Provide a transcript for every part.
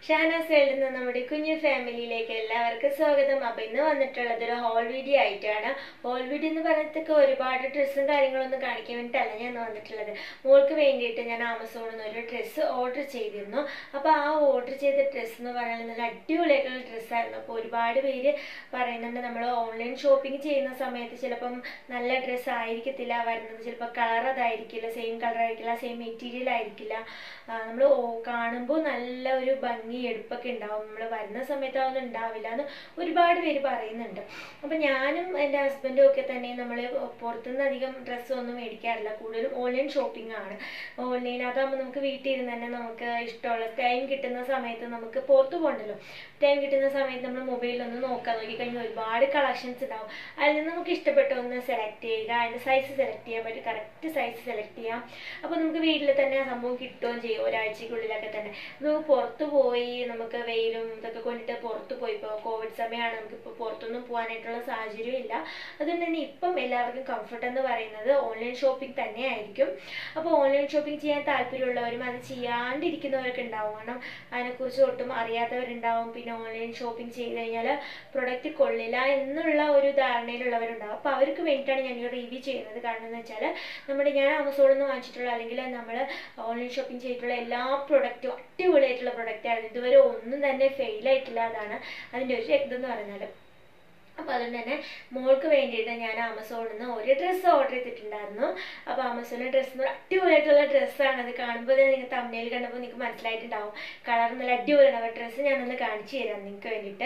ഷാനാസ് വേൾഡിൽ നിന്ന് നമ്മുടെ കുഞ്ഞു ഫാമിലിയിലേക്ക് എല്ലാവർക്കും സ്വാഗതം അപ്പൊ ഇന്ന് വന്നിട്ടുള്ളത് ഒരു ഹോൾ വീഡിയോ ആയിട്ടാണ് ഹോൾ വീഡിയോ എന്ന് പറഞ്ഞിട്ടൊക്കെ ഒരുപാട് ഡ്രസ്സും കാര്യങ്ങളൊന്നും കാണിക്കാൻ വേണ്ടിയിട്ടല്ല ഞാൻ ഇന്ന് വന്നിട്ടുള്ളത് മോൾക്ക് വേണ്ടിയിട്ട് ഞാൻ ആമസോണിൽ നിന്ന് ഒരു ഡ്രസ്സ് ഓർഡർ ചെയ്തിരുന്നു അപ്പൊ ആ ഓർഡർ ചെയ്ത ഡ്രസ്സ് എന്ന് പറയുന്നത് നല്ല അടിപൊളിയായിട്ടുള്ള ഡ്രസ്സായിരുന്നു അപ്പോൾ ഒരുപാട് പേര് പറയുന്നുണ്ട് നമ്മൾ ഓൺലൈൻ ഷോപ്പിംഗ് ചെയ്യുന്ന സമയത്ത് ചിലപ്പം നല്ല ഡ്രസ്സ് ആയിരിക്കത്തില്ല വരുന്നത് ചിലപ്പോൾ കളർ അതായിരിക്കില്ല സെയിം കളർ ആയിരിക്കില്ല സെയിം മെറ്റീരിയൽ ആയിരിക്കില്ല നമ്മൾ കാണുമ്പോൾ നല്ല ഒരു ഭംഗി എടുപ്പൊക്കെ ഉണ്ടാവും നമ്മൾ വരുന്ന സമയത്ത് അതൊന്നും ഉണ്ടാവില്ല എന്ന് ഒരുപാട് പേര് പറയുന്നുണ്ട് അപ്പം ഞാനും എൻ്റെ ഹസ്ബൻഡും ഒക്കെ തന്നെ നമ്മൾ പുറത്തുനിന്ന് അധികം ഡ്രസ്സ് ഒന്നും മേടിക്കാറില്ല കൂടുതലും ഓൺലൈൻ ഷോപ്പിംഗ് ആണ് ഓൺലൈൻ അതാകുമ്പോൾ നമുക്ക് വീട്ടിൽ ഇരുന്ന് തന്നെ നമുക്ക് ഇഷ്ടമുള്ള ടൈം കിട്ടുന്ന സമയത്ത് നമുക്ക് പുറത്ത് പോകണ്ടല്ലോ ടൈം കിട്ടുന്ന സമയത്ത് നമ്മൾ മൊബൈലൊന്ന് നോക്കാൻ നോക്കിക്കഴിഞ്ഞാൽ ഒരുപാട് കളക്ഷൻസ് ഉണ്ടാവും അതിൽ നിന്ന് നമുക്ക് ഇഷ്ടപ്പെട്ട ഒന്ന് സെലക്ട് ചെയ്യുക അതിൻ്റെ സൈസ് സെലക്ട് ചെയ്യാൻ പറ്റും കറക്റ്റ് സൈസ് സെലക്ട് ചെയ്യാം അപ്പോൾ നമുക്ക് വീട്ടിൽ തന്നെ ആ സംഭവം കിട്ടുകയും ചെയ്യും ഒരാഴ്ചക്കുള്ളിലൊക്കെ തന്നെ നമുക്ക് പുറത്ത് പോയി നമുക്ക് വെയിലും ഇതൊക്കെ കൊണ്ടിട്ട് പുറത്ത് പോയി ഇപ്പോൾ കോവിഡ് സമയമാണ് നമുക്കിപ്പോൾ പുറത്തൊന്നും പോകാനായിട്ടുള്ള സാഹചര്യം ഇല്ല അതുകൊണ്ട് തന്നെ ഇപ്പം എല്ലാവർക്കും കംഫർട്ട് എന്ന് പറയുന്നത് ഓൺലൈൻ ഷോപ്പിംഗ് തന്നെ ആയിരിക്കും അപ്പോൾ ഓൺലൈൻ ഷോപ്പിംഗ് ചെയ്യാൻ താല്പര്യമുള്ളവരും അത് ചെയ്യാണ്ടിരിക്കുന്നവരൊക്കെ ഉണ്ടാവും കാരണം അതിനെക്കുറിച്ച് ഒട്ടും അറിയാത്തവരുണ്ടാവും പിന്നെ ഓൺലൈൻ ഷോപ്പിംഗ് ചെയ്ത് കഴിഞ്ഞാൽ പ്രൊഡക്റ്റ് കൊള്ളില്ല എന്നുള്ള ഒരു ധാരണയിലുള്ളവരുണ്ടാവും അപ്പോൾ അവർക്ക് വേണ്ടിയിട്ടാണ് ഞാൻ ഈ റിവ്യൂ ചെയ്യുന്നത് കാരണം എന്ന് വെച്ചാൽ നമ്മുടെ ഞാൻ ആമസോണിൽ നിന്ന് വാങ്ങിച്ചിട്ടുള്ള അല്ലെങ്കിൽ നമ്മൾ ഓൺലൈൻ ഷോപ്പിംഗ് ചെയ്തിട്ടുള്ള എല്ലാ പ്രൊഡക്റ്റും അടിപൊളിയായിട്ടുള്ള പ്രൊഡക്റ്റാണ് ഇതുവരെ ഒന്നും തന്നെ ഫെയിൽ ആയിട്ടില്ല അതാണ് അതിൻ്റെ ഒരു ഇതെന്ന് പറഞ്ഞാൽ അപ്പോൾ അതുകൊണ്ട് തന്നെ മോൾക്ക് വേണ്ടിയിട്ട് ഞാൻ ആമസോണിൽ നിന്ന് ഒരു ഡ്രസ്സ് ഓർഡർ ചെയ്തിട്ടുണ്ടായിരുന്നു അപ്പോൾ ആമസോണിലെ ഡ്രസ്സ് എന്ന് അടിപൊളിയായിട്ടുള്ള ഡ്രസ്സാണ് അത് കാണുമ്പോൾ തന്നെ നിങ്ങൾ തമ്മിൽ കണ്ടപ്പോൾ നിങ്ങൾക്ക് മനസ്സിലായിട്ടുണ്ടാവും കളർ നല്ല അടിപൊളിയാണ് അപ്പോൾ ഡ്രസ്സ് ഞാനൊന്ന് കാണിച്ചു തരാം നിങ്ങൾക്ക് വേണ്ടിയിട്ട്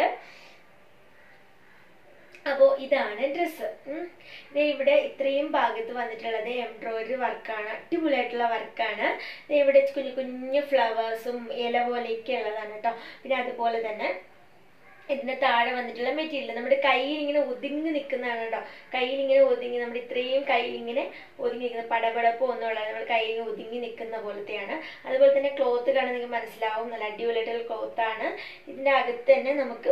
അപ്പോൾ ഇതാണ് ഡ്രസ്സ് ഇത് ഇവിടെ ഇത്രയും ഭാഗത്ത് വന്നിട്ടുള്ളത് എംബ്രോയിഡറി വർക്കാണ് അടിപൊളിയായിട്ടുള്ള വർക്കാണ് ഇവിടെ കുഞ്ഞു കുഞ്ഞു ഫ്ലവേഴ്സും ഇല പോലെയൊക്കെ ഉള്ളതാണ് കേട്ടോ പിന്നെ അതുപോലെ തന്നെ ഇതിന്റെ താഴെ വന്നിട്ടുള്ള മെറ്റീരിയൽ നമ്മുടെ കയ്യിൽ ഇങ്ങനെ ഒതുങ്ങി നിൽക്കുന്നതാണ് കേട്ടോ കയ്യിൽ ഇങ്ങനെ ഒതുങ്ങി നമ്മുടെ ഇത്രയും കയ്യിൽ ഇങ്ങനെ ഒതുങ്ങി നിൽക്കുന്ന പടപടപ്പ് ഒന്നുമുള്ള നമ്മുടെ കയ്യിൽ ഒതുങ്ങി നിൽക്കുന്ന പോലത്തെയാണ് അതുപോലെ തന്നെ ക്ലോത്ത് കാണാൻ നിങ്ങൾക്ക് മനസ്സിലാവും നല്ല അടിപൊളിയായിട്ടുള്ള ക്ലോത്താണ് ഇതിന്റെ അകത്ത് തന്നെ നമുക്ക്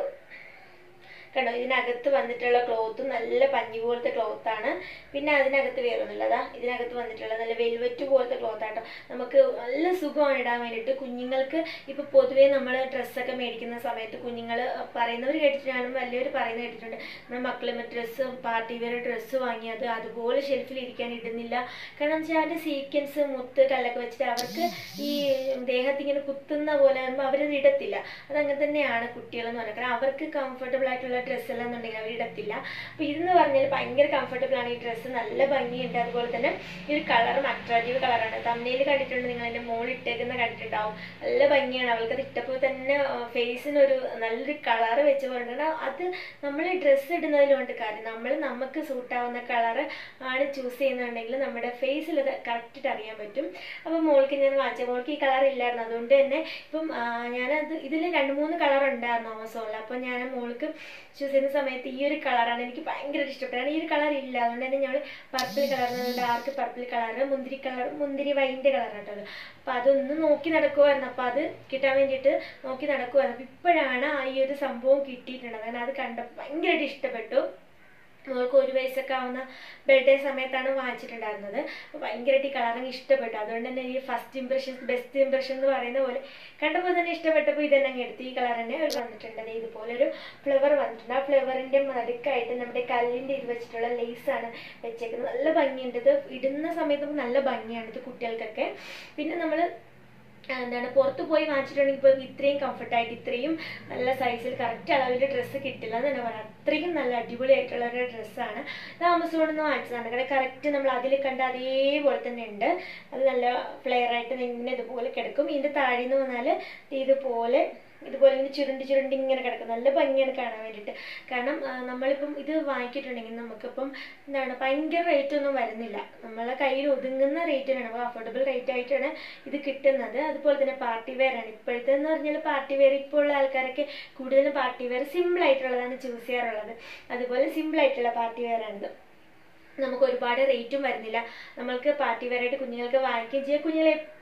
കണ്ടോ ഇതിനകത്ത് വന്നിട്ടുള്ള ക്ലോത്ത് നല്ല പഞ്ഞി പോലത്തെ ക്ലോത്ത് ആണ് പിന്നെ അതിനകത്ത് വേറൊന്നുമില്ലതാ ഇതിനകത്ത് വന്നിട്ടുള്ള നല്ല വെൽവെറ്റ് പോലത്തെ ക്ലോത്ത് ആട്ടോ നമുക്ക് നല്ല സുഖമാണ് ഇടാൻ വേണ്ടിയിട്ട് കുഞ്ഞുങ്ങൾക്ക് ഇപ്പൊ പൊതുവേ നമ്മൾ ഡ്രസ്സൊക്കെ മേടിക്കുന്ന സമയത്ത് കുഞ്ഞുങ്ങൾ പറയുന്നവർ കേട്ടിട്ടാണ് വലിയവർ പറയുന്നത് കേട്ടിട്ടുണ്ട് നമ്മുടെ മക്കളെ ഡ്രസ്സ് പാർട്ടി വെയർ ഡ്രസ്സ് വാങ്ങി അത് അതുപോലെ ഷെൽഫിൽ ഇരിക്കാൻ ഇടുന്നില്ല കാരണം വെച്ചാൽ അതിന്റെ സീക്വൻസ് മുത്ത് കല്ലൊക്കെ വെച്ചിട്ട് അവർക്ക് ഈ ദേഹത്ത് ഇങ്ങനെ കുത്തുന്ന പോലെ ആകുമ്പോൾ അവരത് ഇടത്തില്ല അതങ്ങനെ തന്നെയാണ് കുട്ടികളെന്ന് പറഞ്ഞാൽ കാരണം അവർക്ക് കംഫർട്ടബിൾ ആയിട്ടുള്ള ഡ്രസ്സ് എല്ലാം എന്നുണ്ടെങ്കിൽ അവർ ഇടത്തില്ല അപ്പോൾ ഇതെന്ന് പറഞ്ഞാൽ ഭയങ്കര കംഫർട്ടബിൾ ആണ് ഈ ഡ്രസ്സ് നല്ല ഭംഗിയുണ്ട് അതുപോലെ തന്നെ ഈ ഒരു കളറും അട്രാക്റ്റീവ് കളറാണ് തമ്മിൽ കണ്ടിട്ടുണ്ട് നിങ്ങൾ എൻ്റെ മോൾ ഇട്ടേക്കുന്ന കണ്ടിട്ടുണ്ടാവും നല്ല ഭംഗിയാണ് അവൾക്ക് അത് ഇട്ടപ്പോൾ തന്നെ ഫേസിനൊരു നല്ലൊരു കളറ് വെച്ച് പറഞ്ഞാൽ അത് നമ്മൾ ഡ്രസ്സ് ഇടുന്നതിലുണ്ട് കാര്യം നമ്മൾ നമുക്ക് സൂട്ടാവുന്ന കളറ് ആണ് ചൂസ് ചെയ്യുന്നുണ്ടെങ്കിൽ നമ്മുടെ ഫേസിൽ അത് കറക്റ്റായിട്ട് അറിയാൻ പറ്റും അപ്പോൾ മോൾക്ക് ഞാൻ വാങ്ങിച്ച മോൾക്ക് ഈ കളർ ഇല്ലായിരുന്നു അതുകൊണ്ട് തന്നെ ഇപ്പം ഞാനത് ഇതിൽ രണ്ട് മൂന്ന് കളർ ഉണ്ടായിരുന്നു ആമസോണിൽ അപ്പോൾ ഞാൻ മോൾക്ക് ചൂസ് ചെയ്യുന്ന സമയത്ത് ഈ ഒരു കളറാണ് എനിക്ക് ഭയങ്കര ഇഷ്ടപ്പെട്ടാണ് ഈ ഒരു കളർ ഇല്ല അതുകൊണ്ട് തന്നെ ഞങ്ങൾ purple colour dark purple colour മുന്തിരി കളർ മുന്തിരി വൈൻ്റെ കളറാട്ടത് അപ്പം അതൊന്ന് നോക്കി നടക്കുമായിരുന്നു അപ്പം അത് കിട്ടാൻ വേണ്ടിയിട്ട് നോക്കി നടക്കുമായിരുന്നു അപ്പം ഇപ്പോഴാണ് ആ ഈ ഒരു സംഭവം കിട്ടിയിട്ടുള്ളത് കാരണം അത് കണ്ടപ്പോൾ ഭയങ്കരമായിട്ട് ഇഷ്ടപ്പെട്ടു മോൾക്ക് ഒരു വയസ്സൊക്കെ ആവുന്ന ബർത്ത്ഡേ സമയത്താണ് വാങ്ങിച്ചിട്ടുണ്ടായിരുന്നത് അപ്പോൾ ഭയങ്കരമായിട്ട് ഈ കളറിങ് ഇഷ്ടപ്പെട്ടു അതുകൊണ്ട് തന്നെ ഈ ഫസ്റ്റ് ഇംപ്രഷൻസ് ബെസ്റ്റ് ഇംപ്രഷൻ എന്ന് പറയുന്ന പോലെ കണ്ടപ്പോൾ തന്നെ ഇഷ്ടപ്പെട്ടപ്പോൾ ഇതെല്ലാം അങ്ങ് എടുത്ത് ഈ കളർ തന്നെ വന്നിട്ടുണ്ട് ഇതുപോലെ ഒരു ഫ്ലവർ വന്നിട്ടുണ്ട് ആ ഫ്ലവറിൻ്റെ നടുക്കായിട്ട് നമ്മുടെ കല്ലിൻ്റെ ഇത് വെച്ചിട്ടുള്ള ലേസാണ് വെച്ചേക്കുന്നത് നല്ല ഭംഗിയുണ്ട് ഇത് ഇടുന്ന സമയത്ത് നല്ല ഭംഗിയാണ് ഇത് കുട്ടികൾക്കൊക്കെ പിന്നെ നമ്മൾ എന്താണ് പുറത്ത് പോയി വാങ്ങിച്ചിട്ടുണ്ടെങ്കിൽ ഇപ്പോൾ ഇത്രയും കംഫർട്ടായിട്ട് ഇത്രയും നല്ല സൈസിൽ കറക്റ്റ് അളവിൽ ഡ്രസ്സ് കിട്ടില്ല എന്ന് തന്നെ പറയാം അത്രയും നല്ല അടിപൊളിയായിട്ടുള്ള ഒരു ഡ്രസ്സാണ് ഇത് ആമസോണിൽ നിന്ന് വാങ്ങിച്ചതാണ് കാരണം കറക്റ്റ് നമ്മൾ അതിൽ കണ്ട അതേപോലെ തന്നെ ഉണ്ട് അത് നല്ല ഫ്ലെയർ ആയിട്ട് ഇങ്ങനെ ഇതുപോലെ കിടക്കും ഇതിൻ്റെ താഴെ നിന്ന് വന്നാൽ ഇതുപോലെ ഇതുപോലെ ഇങ്ങനെ ചുരുണ്ടി ചുരുണ്ടി ഇങ്ങനെ കിടക്കും നല്ല ഭംഗിയാണ് കാണാൻ വേണ്ടിയിട്ട് കാരണം നമ്മളിപ്പം ഇത് വാങ്ങിയിട്ടുണ്ടെങ്കിൽ നമുക്കിപ്പം എന്താണ് ഭയങ്കര റേറ്റ് ഒന്നും വരുന്നില്ല നമ്മളെ കയ്യിൽ ഒതുങ്ങുന്ന റേറ്റ് വേണം അപ്പോൾ അഫോർഡബിൾ റേറ്റ് ആയിട്ടാണ് ഇത് കിട്ടുന്നത് അതുപോലെ തന്നെ പാർട്ടി വെയർ ആണ് ഇപ്പോഴത്തെ എന്ന് പറഞ്ഞാൽ പാർട്ടി വെയർ ഇപ്പോൾ ഉള്ള ആൾക്കാരൊക്കെ കൂടുതലും പാർട്ടി വെയർ സിമ്പിൾ ആയിട്ടുള്ളതാണ് ചൂസ് ചെയ്യാറുള്ളത് അതുപോലെ സിമ്പിൾ ആയിട്ടുള്ള പാർട്ടി വെയർ ആണിത് നമുക്ക് ഒരുപാട് റേറ്റും വരുന്നില്ല നമ്മൾക്ക് പാർട്ടി വെയർ ആയിട്ട് കുഞ്ഞുങ്ങൾക്ക് വാങ്ങിക്കുകയും ചെയ്യാം കുഞ്ഞുങ്ങൾ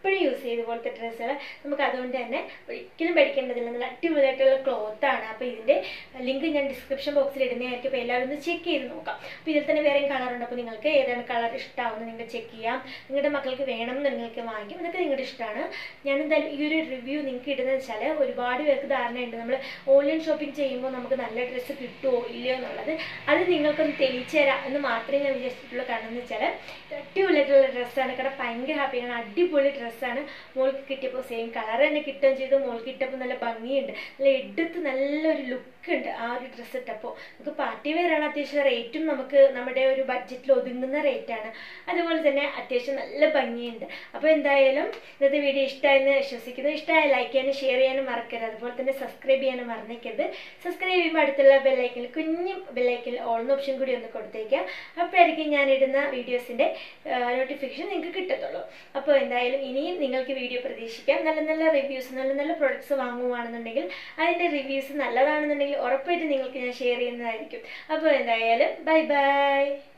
എപ്പോഴും യൂസ് ചെയ്ത് പോലത്തെ ഡ്രസ്സുകൾ നമുക്ക് അതുകൊണ്ട് തന്നെ ഒരിക്കലും പഠിക്കേണ്ടതില്ല നല്ല അടിപൊളിയായിട്ടുള്ള ക്ലോത്ത് ആണ് അപ്പോൾ ഇതിൻ്റെ ലിങ്ക് ഞാൻ ഡിസ്ക്രിപ്ഷൻ ബോക്സിൽ ഇടുന്നതായിരിക്കും അപ്പോൾ എല്ലാവരും ഒന്ന് ചെക്ക് ചെയ്ത് നോക്കാം അപ്പോൾ ഇതിൽ തന്നെ വേറെയും കളർ ഉണ്ട് അപ്പോൾ നിങ്ങൾക്ക് ഏതാണ് കളർ ഇഷ്ടമാവുന്നത് നിങ്ങൾക്ക് ചെക്ക് ചെയ്യാം നിങ്ങളുടെ മക്കൾക്ക് വേണം എന്ന് നിങ്ങൾക്ക് വാങ്ങിക്കും ഇതൊക്കെ നിങ്ങളുടെ ഇഷ്ടമാണ് ഞാൻ എന്തായാലും ഈ ഒരു റിവ്യൂ നിങ്ങൾക്ക് ഇടുന്നത് വെച്ചാൽ ഒരുപാട് പേർക്ക് ധാരണയുണ്ട് നമ്മൾ ഓൺലൈൻ ഷോപ്പിംഗ് ചെയ്യുമ്പോൾ നമുക്ക് നല്ല ഡ്രസ്സ് കിട്ടുമോ ഇല്ലയോ എന്നുള്ളത് അത് നിങ്ങൾക്കൊന്ന് തെളിയിച്ചു തരാം എന്ന് മാത്രമേ ഞാൻ വിചാരിച്ചിട്ടുള്ളൂ കാരണം എന്ന് വെച്ചാൽ അടിപൊളിയായിട്ടുള്ള ഡ്രസ്സാണ് കാരണം ഭയങ്കര ഹാപ്പിയാണ് അടിപൊളി ഡ്രസ്സാണ് മോൾക്ക് കിട്ടിയപ്പോൾ സെയിം കളർ തന്നെ കിട്ടുകയും ചെയ്തു മോൾക്ക് ഇട്ടപ്പോൾ നല്ല ഭംഗിയുണ്ട് നല്ല എടുത്ത് നല്ലൊരു ലുക്ക് ഉണ്ട് ആ ഒരു ഡ്രസ്സ് ഇട്ടപ്പോൾ നമുക്ക് പാർട്ടി വെയർ ആണ് അത്യാവശ്യം റേറ്റും നമുക്ക് നമ്മുടെ ഒരു ബഡ്ജറ്റിൽ ഒതുങ്ങുന്ന റേറ്റാണ് അതുപോലെ തന്നെ അത്യാവശ്യം നല്ല ഭംഗിയുണ്ട് അപ്പോൾ എന്തായാലും ഇന്നത്തെ വീഡിയോ ഇഷ്ടമായെന്ന് വിശ്വസിക്കുന്നു ഇഷ്ടമായ ലൈക്ക് ചെയ്യാനും ഷെയർ ചെയ്യാനും മറക്കരുത് അതുപോലെ തന്നെ സബ്സ്ക്രൈബ് ചെയ്യാനും മറന്നേക്കരുത് സബ്സ്ക്രൈബ് ചെയ്യുമ്പോൾ അടുത്തുള്ള ബെല്ലൈക്കിൽ കുഞ്ഞു ബെല്ലൈക്കിൽ ഓൾ ഓപ്ഷൻ കൂടി ഒന്ന് കൊടുത്തേക്കാം അപ്പോഴായിരിക്കും ഞാൻ ഇടുന്ന വീഡിയോസിൻ്റെ നോട്ടിഫിക്കേഷൻ നിങ്ങൾക്ക് കിട്ടത്തുള്ളൂ അപ്പോൾ എന്തായാലും ഇനിയും നിങ്ങൾക്ക് വീഡിയോ പ്രതീക്ഷിക്കാം നല്ല നല്ല റിവ്യൂസ് നല്ല നല്ല പ്രൊഡക്ട്സ് വാങ്ങുവാണെന്നുണ്ടെങ്കിൽ അതിൻ്റെ റിവ്യൂസ് നല്ലതാണെന്നുണ്ടെങ്കിൽ ഉറപ്പായിട്ടും നിങ്ങൾക്ക് ഞാൻ ഷെയർ ചെയ്യുന്നതായിരിക്കും അപ്പോൾ എന്തായാലും ബൈ ബൈ